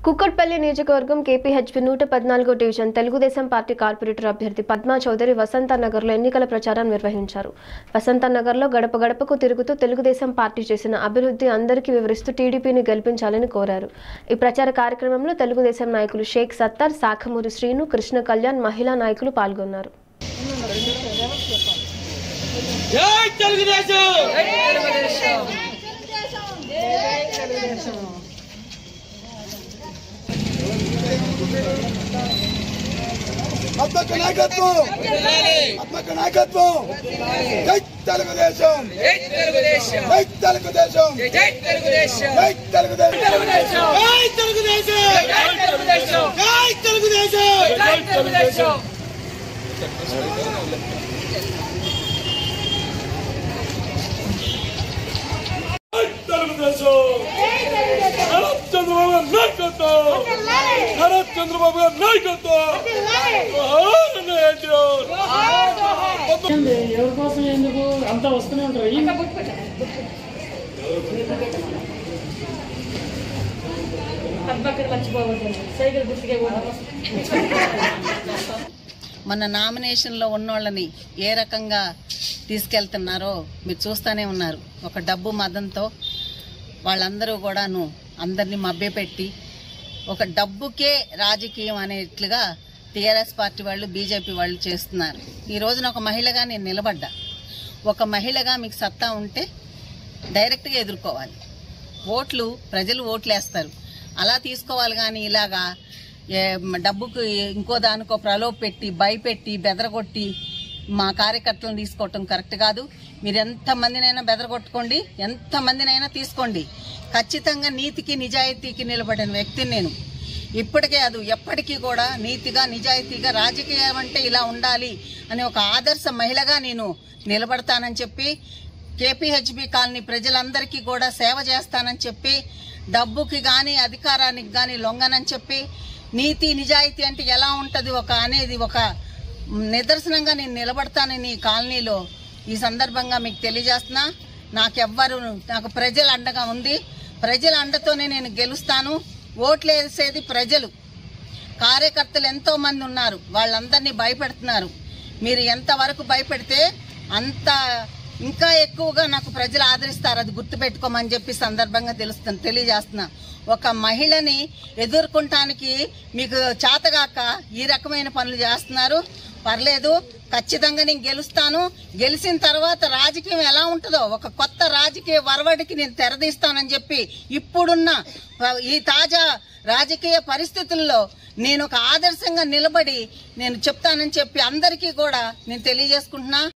కుక్కట్పల్లి నియోజకవర్గం కేపీహెచ్పి నూట పద్నాలుగో డివిజన్ తెలుగుదేశం పార్టీ కార్పొరేటర్ అభ్యర్థి పద్మా చౌదరి వసంత నగర్లో ఎన్నికల ప్రచారం నిర్వహించారు వసంత నగర్లో గడప గడపకు తిరుగుతూ తెలుగుదేశం పార్టీ చేసిన అభివృద్ధి అందరికీ వివరిస్తూ టీడీపీని గెలిపించాలని కోరారు ఈ ప్రచార కార్యక్రమంలో తెలుగుదేశం నాయకులు షేక్ సత్తార్ శాఖమూరి శ్రీను కృష్ణ కళ్యాణ్ మహిళా నాయకులు పాల్గొన్నారు జై తెలుగుదేశం అత్తక్క నాయకత్వం అత్తక్క నాయకత్వం జై తెలుగుదేశం జై తెలుగుదేశం జై తెలుగుదేశం జై తెలుగుదేశం జై తెలుగుదేశం జై తెలుగుదేశం జై తెలుగుదేశం జై తెలుగుదేశం జై తెలుగుదేశం జై తెలుగుదేశం నరత్ చంద్రబాబు గారి నాయకత్వం నరత్ చంద్రబాబు గారి నాయకత్వం జోహార్ ఎన్టీఆర్. ఏంది? ఎవరి కోసం ఎందుకు అంతా వస్తూనే ఉంటారు ఈ మన నామినేషన్లో ఉన్నోళ్ళని ఏ రకంగా తీసుకెళ్తున్నారో మీరు చూస్తూనే ఉన్నారు ఒక డబ్బు మదంతో వాళ్ళందరూ కూడాను అందరినీ మభ్యపెట్టి ఒక డబ్బుకే రాజకీయం అనేట్లుగా టీఆర్ఎస్ పార్టీ వాళ్ళు బీజేపీ వాళ్ళు చేస్తున్నారు ఈ రోజున ఒక మహిళగా నేను నిలబడ్డా ఒక మహిళగా మీకు సత్తా ఉంటే డైరెక్ట్గా ఎదుర్కోవాలి ఓట్లు ప్రజలు ఓట్లు వేస్తారు అలా తీసుకోవాలి కానీ ఇలాగా ఏ, డబ్బుకు ఇంకో దానికో ప్రలోభ పెట్టి భయపెట్టి బెదరగొట్టి మా కార్యకర్తలను తీసుకోవటం కరెక్ట్ కాదు మీరు ఎంతమందినైనా బెదరగొట్టుకోండి ఎంతమందినైనా తీసుకోండి ఖచ్చితంగా నీతికి నిజాయితీకి నిలబడిన వ్యక్తిని నేను ఇప్పటికే అది ఎప్పటికీ కూడా నీతిగా నిజాయితీగా రాజకీయం అంటే ఇలా ఉండాలి అనే ఒక ఆదర్శ మహిళగా నేను నిలబడతానని చెప్పి కేపీహెచ్బి కాలనీ ప్రజలందరికీ కూడా సేవ చేస్తానని చెప్పి డబ్బుకి కానీ అధికారానికి కానీ లొంగనని చెప్పి నీతి నిజాయితీ అంటే ఎలా ఉంటుంది ఒక అనేది ఒక నిదర్శనంగా నేను నిలబడతానని ఈ కాలనీలో ఈ సందర్భంగా మీకు తెలియజేస్తున్నా నాకెవ్వరు నాకు ప్రజల అండగా ఉంది ప్రజల అండతోనే నేను గెలుస్తాను ఓట్లు వేసేది ప్రజలు కార్యకర్తలు ఎంతో మంది ఉన్నారు వాళ్ళందరినీ భయపెడుతున్నారు మీరు ఎంతవరకు భయపెడితే అంత ఇంకా ఎక్కువగా నాకు ప్రజలు ఆదరిస్తారు అది గుర్తుపెట్టుకోమని చెప్పి సందర్భంగా తెలుస్తుంది తెలియజేస్తున్నా ఒక మహిళని ఎదుర్కొంటానికి మీకు చేతగాక ఈ రకమైన పనులు చేస్తున్నారు పర్లేదు ఖచ్చితంగా నేను గెలుస్తాను గెలిచిన తర్వాత రాజకీయం ఎలా ఉంటుందో ఒక కొత్త రాజకీయ వరవడికి నేను తెరదీస్తానని చెప్పి ఇప్పుడున్న ప- ఈ తాజా రాజకీయ పరిస్థితుల్లో నేను ఒక ఆదర్శంగా నిలబడి నేను చెప్తానని చెప్పి అందరికీ కూడా నేను తెలియజేసుకుంటున్నా